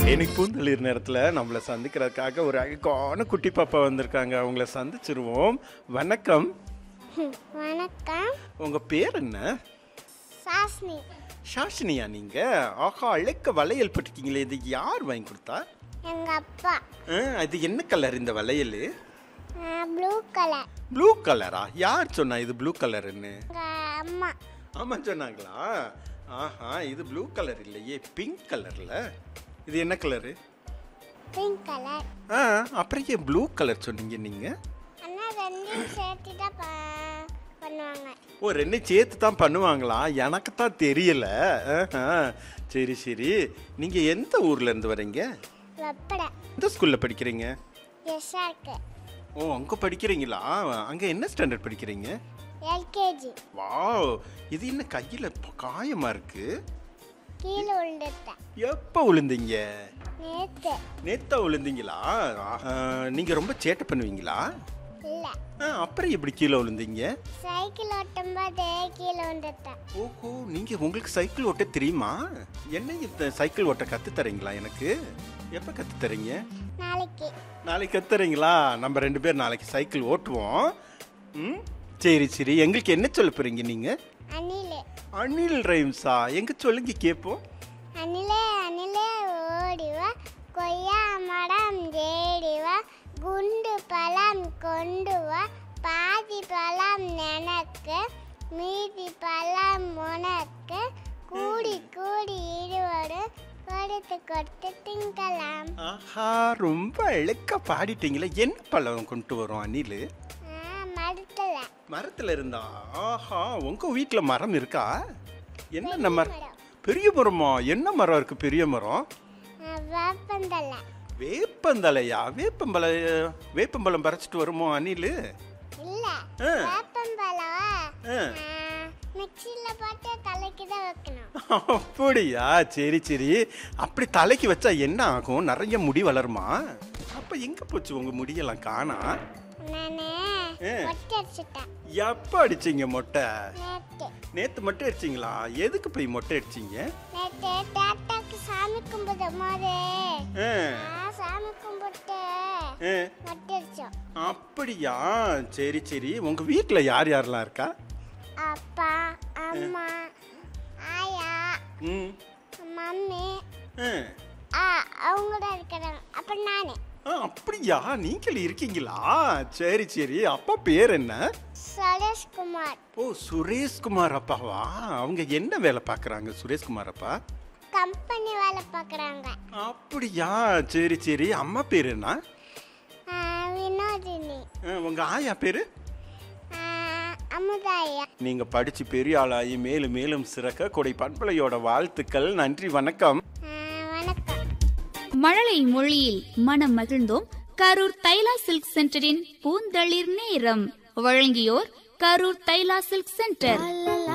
இன்னைக்கு பூந்தளிர் நேரத்தில் நம்மளை சந்திக்கிறதுக்காக ஒரு அழகான குட்டி பாப்பா வந்திருக்காங்க அவங்கள சந்திச்சிருவோம் வணக்கம் வணக்கம் உங்கள் பேர் என்ன சாஸ்னி ஷாஷினியா நீங்கள் ஆஹா அழைக்க வளையல் பட்டிருக்கீங்களே இது யார் வாங்கி கொடுத்தா எங்கள் அப்பா ஆ, அது என்ன கலர் இந்த வளையல் ப்ளூ கலர் ப்ளூ கலரா யார் சொன்னா இது ப்ளூ கலருன்னு எங்கள் அம்மா ஆமாம் சொன்னாங்களா ஆஹா இது ப்ளூ கலர் இல்லையே பிங்க் கலரில் இது என்ன கலரு பிங்க் கலர் ஆ அப்புறம் ஏன் ப்ளூ கலர் சொன்னீங்க நீங்கள் ஆனால் ரெண்டையும் சேர்த்து தான் ப- பண்ணுவாங்க ஓ ரெண்டு சேர்த்து தான் பண்ணுவாங்களா எனக்கு தான் தெரியல ஆஹா. சரி சரி நீங்கள் எந்த ஊர்ல இருந்து வரீங்க வெப்படை எந்த ஸ்கூலில் படிக்கிறீங்க எஸ்ஸாக இருக்கு ஓ அங்கே படிக்கிறீங்களா அங்கே என்ன ஸ்டாண்டர்ட் படிக்கிறீங்க எல்கேஜி வாவ் இது என்ன கையில் காயமாக இருக்கு கீழே விழுந்துட்டேன் எப்போ விழுந்தீங்க நேற்று நேத்தா விழுந்தீங்களா நீங்கள் ரொம்ப சேட்டை பண்ணுவீங்களா இல்லை ஆ, அப்புறம் எப்படி கீழே விழுந்தீங்க சைக்கிள் ஓட்டும்போது கீழே விழுந்துட்டேன் ஓஹோ நீங்க உங்களுக்கு சைக்கிள் ஓட்ட தெரியுமா என்ன இந்த சைக்கிள் ஓட்ட கத்து தரீங்களா எனக்கு எப்ப கத்து தரீங்க நாளைக்கு நாளைக்கு கத்து தரீங்களா நம்ம ரெண்டு பேர் நாளைக்கு சைக்கிள் ஓட்டுவோம் ம் சரி சரி எங்களுக்கு என்ன சொல்ல போறீங்க நீங்க அணில் அனில் ரைம்ஸா எங்க சொல்லுங்க கேட்போம் அணிலே அணிலே ஓடிவா கொய்யா மரம் தேடிவா குண்டு பழம் கொண்டு வா பாதி பழம் எனக்கு மீதி பழம் உனக்கு கூடி கூடி இருவரும் கொடுத்து கொடுத்து திங்கலாம் ஆஹா ரொம்ப இழக்க பாடிட்டீங்களே என்ன பழம் கொண்டு வரும் அணில் ஆ, மரத்துல மரத்துல இருந்தா ஆஹா உங்க வீட்ல மரம் இருக்கா என்னென்ன மரம் மரம். பெரிய மரமா என்ன மரம் இருக்கு பெரிய மரம் ஆ, வேப்பந்தலை வேப்பந்தலையா வேப்பம்பழ வேப்பம்பழம் பறிச்சிட்டு வருமோ அணில் இல்ல ஆ. வேப்பம்பழம் ஆ. மிக்சியில போட்டு தலைக்கு தான் வைக்கணும் அப்படியா சரி சரி அப்படி தலைக்கு வச்சா என்ன ஆகும் நிறைய முடி வளருமா அப்ப எங்க போச்சு உங்க முடியெல்லாம் காணா நானு ஆ. ஒட்டி அடிச்சுட்டேன் எப்ப அடிச்சீங்க மொட்டை நேத்து நேத்து மட்டும் அடிச்சீங்களா எதுக்கு போய் மொட்டை அடிச்சீங்க நேத்து டாட்டாக்கு சாமி கும்பிடும் போது ஆ, நான் சாமி கும்பிட்டு ஆ. ஒட்டி அடிச்சோம் அப்படியா சரி சரி உங்க வீட்ல யார் யாரெல்லாம் இருக்கா அப்பா அம்மா ஆயா ம் மம்மி ஆ. ஆ அவங்க தான் இருக்கிறாங்க அப்புறம் நானு ஆ, அப்படியா நீங்கள் இருக்கீங்களா சரி சரி அப்பா பேர் என்ன சுரேஷ்குமார் ஓ சுரேஷ்குமார் அப்பாவா அவங்க என்ன வேலை பார்க்குறாங்க சுரேஷ்குமார் அப்பா கம்பெனி வேலை பார்க்குறாங்க அப்படியா சரி சரி அம்மா பேர் என்ன வினோதினி ஆ, உங்க ஆயா பேரு ஆ, அமுதாயா நீங்க படிச்சு பெரிய ஆளாகி மேலும் மேலும் சிறக்க கொடை பண்பலையோட வாழ்த்துக்கள் நன்றி வணக்கம் ஆ, வணக்கம் மழலை மொழியில் மனம் மகிழ்ந்தோம் கரூர் தைலா சில்க் சென்டரின் பூந்தளிர் நேரம் வழங்கியோர் கரூர் தைலா சில்க் சென்டர்